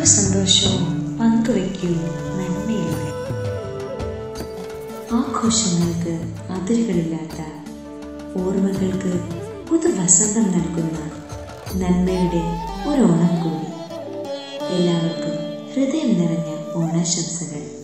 ഓരോ സന്തോഷവും പങ്കുവയ്ക്കൂ നന്മയിലൂടെ ആഘോഷങ്ങൾക്ക് അതിരുകളില്ലാത്ത ഓർമ്മകൾക്ക് പുതുവസന്തം നൽകുന്ന നന്മയുടെ ഒരു ഓണം കൂടി എല്ലാവർക്കും ഹൃദയം നിറഞ്ഞ ഓണാശംസകൾ